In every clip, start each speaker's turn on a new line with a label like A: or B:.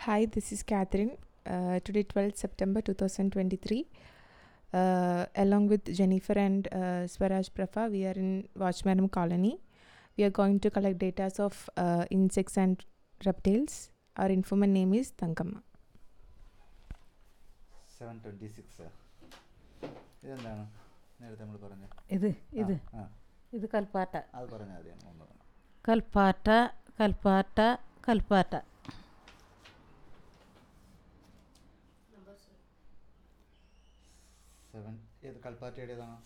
A: Hi, this is Catherine. Uh, today, 12th September 2023. Uh, along with Jennifer and uh, Swaraj Prafa, we are in Watchmanam Colony. We are going to collect data of uh, insects and reptiles. Our informant name is Tankamma.
B: Seven twenty six ഇതെന്താണ് നേരത്തെ നമ്മൾ പറഞ്ഞ
C: ഇത് ഇത്
B: ആ
C: ഇത് കൽപ്പാറ്റ
B: അത് പറഞ്ഞാൽ മതി ഒന്ന് വേണം
C: കൽപ്പാറ്റ കൽപ്പാറ്റ കൽപ്പാറ്റ
B: സെവൻ ഏത് കൽപ്പാറ്റയുടേതാണോ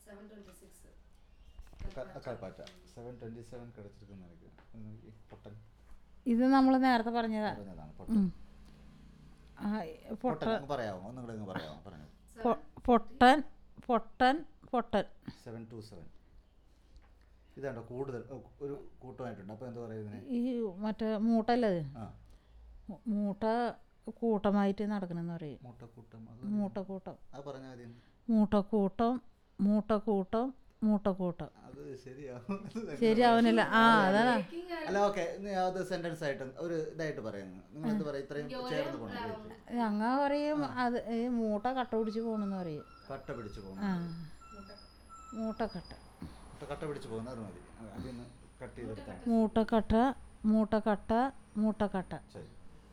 B: ക- കൽപ്പാറ്റ സെവൻ ട്വൻറ്റി സെവൻ കിടച്ചിരിക്കുന്ന എനിക്ക് ഒന്ന് നോക്കി. പൊട്ടൻ
C: ഇത് നമ്മൾ നേരത്തെ പറഞ്ഞതാ
B: പറഞ്ഞതാണ് പൊട്ടൻ
C: ഉം. ആ, പൊട്ട
B: പൊട്ടൻ അങ്ങ് പറയാമോ ഒന്നും കൂടെ അങ്ങ് പറയാമോ പറഞ്ഞു
C: പൊ- പൊട്ടൻ പൊട്ടൻ പൊട്ടൻ
B: സെവൻ ടു സെവൻ ഇതാണ്ടോ കൂടുതൽ ഓ, ഒരു കൂട്ടമായിട്ടുണ്ട് അപ്പോൾ എന്താ പറയുക ഇതിനെ
C: ഈ മറ്റേ മൂട്ടല്ലേ ഇത്?
B: ആ
C: മൂ- മൂട്ട കൂട്ടമായിട്ട് നടക്കണമെന്ന് പറയും
B: മൂട്ടക്കൂട്ടം അത്
C: മൂട്ടക്കൂട്ടം
B: അത് പറഞ്ഞാൽ മതി
C: മൂട്ടക്കൂട്ടം മൂട്ടക്കൂട്ടം മൂട്ടക്കൂട്ടം
B: അത് ശരിയാവും
C: ശരിയാവണില്ല ആ അതാണ്
B: അല്ല ഓക്കെ അത് സെന്റൻസ് ആയിട്ട് ഒരു ഇതായിട്ട് പറയുന്നു നിങ്ങൾ എന്ത് പറയും ഇത്രയും ചേർന്ന് പോകണം
C: ഞങ്ങൾ പറയും അത് ഈ മൂട്ട കട്ട പിടിച്ച് പോകണമെന്ന് പറയും
B: കട്ട പിടിച്ച്
C: ആ
B: പോകണം
C: മൂട്ടക്കട്ട
B: കട്ട പിടിച്ച് പോകുന്നത് അത് മതി അതിൽ നിന്ന് കട്ട് ചെയ്തെടുത്താൽ
C: മൂട്ടക്കട്ട മൂട്ടക്കട്ട മൂട്ടക്കട്ട
B: ശരി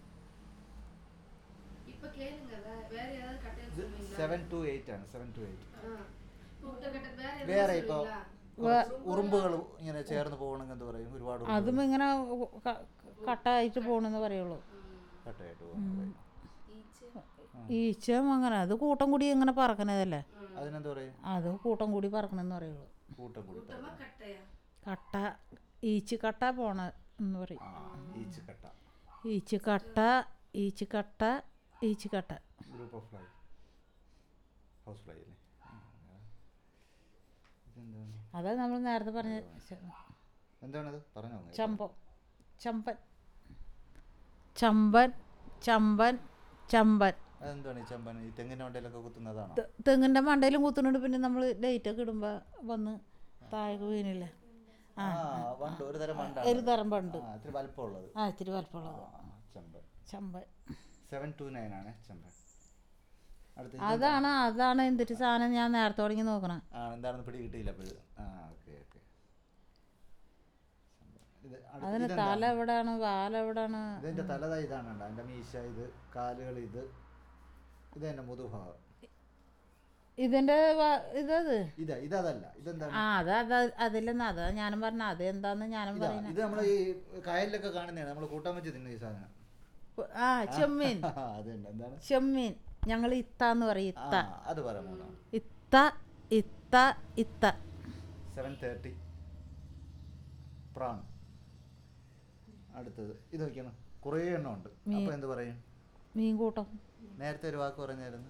D: இப்ப கேளுங்க வே- வேற ஏதாவது கட்டையில்
B: ഇത്
D: சொல்லுவீங்களா
B: സെവൻ ടു എയ്റ്റ് ആണ് സെവൻ ടു എയ്റ്റ്
D: ஆ. முட்டை கட்டை வேற
B: വേറെ
D: ஏதாவது
B: ഇപ്പോൾ
D: சொல்லுவீங்களா
B: ഉറുമ്പുകൾ ഇങ്ങനെ ചേർന്ന് പോകണമെങ്കിൽ എന്ത് പറയും ഒരുപാട്
C: അതും ഇങ്ങനെ ക- കട്ടായിട്ട് പോകണമെന്ന് പറയുള്ളൂ
B: കട്ടയായിട്ട് പോകും
C: ഈച്ചയും അങ്ങനെ അത് കൂട്ടം കൂടി ഇങ്ങനെ പറക്കണതല്ലേ
B: അതിനെന്ത് പറയും
C: അത് കൂട്ടം കൂടി പറക്കണമെന്ന് പറയുള്ളൂ
B: കൂട്ടം കൂടി
D: கூட்டமா கட்டையா
C: കട്ട ഈച്ചക്കട്ട പോണ എന്ന് പറയും
B: ആ ഈച്ച് കട്ട
C: ഈച്ചക്കട്ട ഈച്ചക്കട്ട ഈച്ചക്കട്ട
B: group of fly house fly അല്ലേ ആ, ഇതെന്താണ്
C: അതാ നമ്മൾ നേരത്തെ പറഞ്ഞ ച-
B: എന്താണത് പറഞ്ഞോ ഒന്ന്.
C: ചമ്പം ചമ്പൻ ചമ്പൻ ചമ്പൻ ചമ്പൻ
B: അതെന്താണ് ഈ ചമ്പൻ ഈ തെങ്ങിൻ്റെ മണ്ടയിലൊക്കെ കുത്തുന്നതാണോ
C: തെ- തെങ്ങിൻ്റെ മണ്ടയിലും കുത്തുന്നുണ്ട് പിന്നെ നമ്മൾ ലൈറ്റൊക്കെ ഇടുമ്പോൾ വന്ന് താഴേക്ക് വീണില്ലേ
B: ആ വണ്ട് ഒരു തരം
C: ഒരു
B: വണ്ടാണ്
C: തരം പണ്ട്
B: ആ ഇത്തിരി വലിപ്പമുള്ളത്
C: ആ ഇത്തിരി വലുപ്പമുള്ളത്
B: ആ ചമ്പൻ
C: ചമ്പൻ
B: സെവൻ ടു നയൻ ആണ് ചമ്പൻ അടുത്ത ഇത്
C: അതാണ് അതാണ് എന്തിട്ട് സാധനം ഞാൻ നേരത്തെ തുടങ്ങി നോക്കണം
B: ആ എന്താണെന്ന് പിടി കിട്ടിയില്ല അപ്പോൾ ആ ഓക്കെ ഓക്കെ ഇത് അടുത്ത-
C: അതിന്
B: ഇതെന്താണ്?
C: തല എവിടെയാണ് വാല എവിടെയാണ്
B: ഇതിന്റെ തലത ഇതാണ് കണ്ടോ അതിന്റെ മീശ ഇത് കാലുകൾ ഇത് ഇത് തന്നെ മുതുഭാഗം
C: ഇതിൻ്റെ വ- ഇതത്
B: ഇതാ ഇതല്ല ഇതെന്താണ്
C: ആ അത് അത് അതിലെന്ന് അതാ ഞാനും പറഞ്ഞ അത് എന്താന്ന് ഞാനും
B: ഇതാ
C: പറയുന്നത്
B: ഇത് നമ്മൾ ഈ കായലിലൊക്കെ കാണുന്നതാണ് നമ്മൾ കൂട്ടാൻ വെച്ച് തിന്നു ഈ സാധനം
C: ആ ചെമ്മീൻ
B: അതുണ്ട് എന്താണ്
C: ചെമ്മീൻ ഞങ്ങൾ ഇത്താന്ന് പറയും
B: ആ
C: ഇത്ത
B: അത് പറയാം മൂന്നാണ്
C: ഇത്ത ഇത്ത ഇത്ത
B: സെവൻ തേർട്ടി പ്രാൺ അടുത്തത് ഇത് നോക്കിയാണ് കുറേ എണ്ണം ഉണ്ട് അപ്പൊ എന്ത് പറയും
C: മീൻ കൂട്ടം
B: നേരത്തെ ഒരു വാക്ക് പറഞ്ഞായിരുന്നു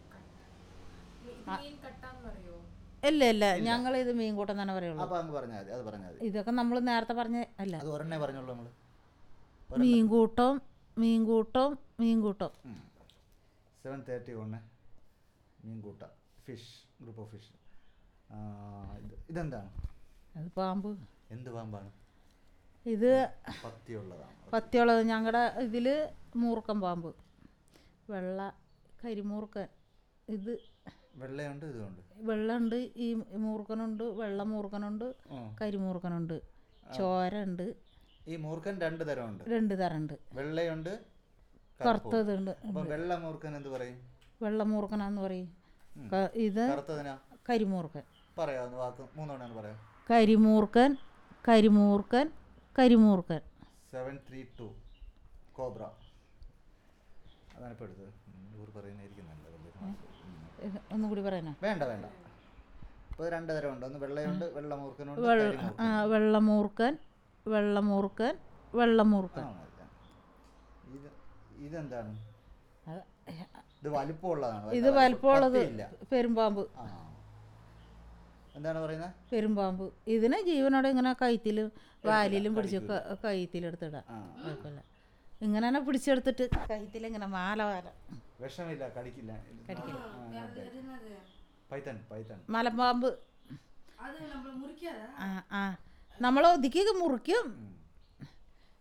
C: ഇല്ല ഇല്ല ഞങ്ങൾ ഇത് മീൻ കൂട്ടം തന്നെ പറയുള്ളൂ
B: അപ്പൊ അങ്ങ് പറഞ്ഞാൽ മതി അത് പറഞ്ഞാൽ മതി
C: ഇതൊക്കെ നമ്മൾ നേരത്തെ പറഞ്ഞ അല്ല
B: അത് ഒരെണ്ണേ പറഞ്ഞോളൂ നമ്മള്
C: മീൻ കൂട്ടം മീൻ കൂട്ടം മീൻ കൂട്ടം
B: സെവൻ തേർട്ടി ഒന്ന് മീൻകൂട്ട ഫിഷ് ഗ്രൂപ്പ് ഓഫ് ഫിഷ് ഇത് ഇതെന്താണ്
C: അത് പാമ്പ്
B: എന്ത് പാമ്പാണ്
C: ഇത്
B: പത്തിയുള്ളതാണ്
C: പത്തിയുള്ളത് ഞങ്ങളുടെ ഇതിൽ മൂർക്കം പാമ്പ് വെള്ള കരിമൂർക്കൻ ഇത്
B: വെള്ളയുണ്ട് ഇതുണ്ട്
C: വെള്ളമുണ്ട് ഈ മൂർക്കനുണ്ട് വെള്ള മൂർക്കനുണ്ട്
B: ഉം.
C: കരിമൂർക്കനുണ്ട് ചോര ഉണ്ട്
B: ഈ മൂർഖൻ രണ്ട് തരമുണ്ട്
C: രണ്ട് തരമുണ്ട്
B: വെള്ളയുണ്ട് കറുപ്പും.
C: കറുത്തതുണ്ട്
B: അപ്പൊ വെള്ള മൂർഖൻ എന്ത് പറയും
C: വെള്ള മൂർക്കനാന്ന് പറയും ക- ഇത്
B: കറുത്തതിനാ
C: കരിമൂർക്കൻ
B: പറയാവുന്ന വാക്ക് മൂന്നെണ്ണം പറയാം
C: കരിമൂർക്കൻ കരിമൂർക്കൻ കരിമൂർക്കൻ
B: സെവൻ ത്രീ ടു കോബ്ര അതാണ് ഇപ്പോൾ എടുത്തത് ഇവർ പറയുന്നതായിരിക്കും നല്ലത് ഉം.
C: ഇത് ഒന്നും കൂടി പറയാനോ
B: വേണ്ട വേണ്ട ഇപ്പോൾ രണ്ട് തരമുണ്ട് ഒന്ന് വെള്ളയുണ്ട് വെള്ള മൂർഖനുണ്ട്
C: വെള്ള
B: കരിമൂർഖൻ.
C: ആ വെള്ളമൂർക്കൻ വെള്ളമൂർക്കൻ വെള്ളമൂർക്കൻ
B: ആ, അല്ല. ഇത് ഇതെന്താണ്
C: അത്
B: ഇത് വലിപ്പമുള്ളതാണ്
C: ഇത് വലിപ്പമുള്ളത്
B: പത്തിയില്ല.
C: പെരുമ്പാമ്പ്
B: ആ എന്താണ് പറയുന്നത്
C: പെരുമ്പാമ്പ് ഇതിനെ ജീവനോടെ ഇങ്ങനെ കഴുത്തിലും വാലിലും പിടിച്ച് ക- കഴുത്തിലെടുത്തിടാം
B: ആ
C: കുഴപ്പമില്ല ഇങ്ങനെ തന്നെ പിടിച്ചെടുത്തിട്ട് കഴുത്തിലിങ്ങനെ മാല മാല
B: വിഷമില്ല കടിക്കില്ല
C: കടിക്കില്ല.
B: ആ, അതെ.
D: அது என்னது
B: പൈത്തൺ പൈത്തൺ
C: മലമ്പാമ്പ്
D: அது நம்மள முறிக்காதா
C: ആ ആ നമ്മൾ ഒതുക്കി മുറിക്കും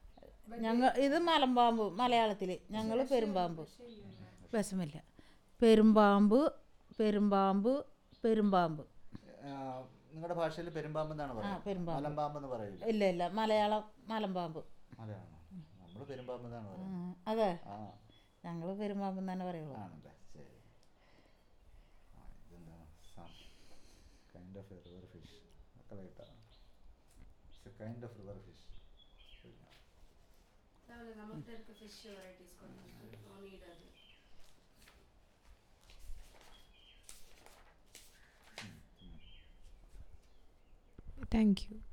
C: ഞങ്ങൾ ഇത് മലമ്പാമ്പ് മലയാളത്തിൽ ഞങ്ങൾ പെരുമ്പാമ്പ് വിഷമില്ല പെരുമ്പാമ്പ് പെരുമ്പാമ്പ് പെരുമ്പാമ്പ്
B: നിങ്ങളുടെ ഭാഷയിൽ പെരുമ്പാമ്പ് എന്നാണ്
C: ആ
B: പറയുന്നത്
C: പെരുമ്പാമ്പ്
B: മലമ്പാമ്പ് എന്ന് പറയില്ല
C: ഇല്ല ഇല്ല മലയാളം മലമ്പാമ്പ്
B: മലയാളം നമ്മൾ പെരുമ്പാമ്പ് എന്നാണ്
C: ആ,
B: പറയുന്നത്
C: അതെ
B: ആ
C: ഞങ്ങൾ പെരുമ്പാമ്പ് എന്ന് തന്നെ പറയുള്ളൂ
B: ആണല്ലേ ശരി ആ ഇതെന്താണ് some kind of a river fish മക്കളെ കിട്ടാണ് it's a kind of river fish
D: தேவையில்ல நம்மகிட்ட இருக்க ஃபிஷ் வெரைட்டிஸ் கொஞ்சம் நோ நீட் அது
A: Thank you.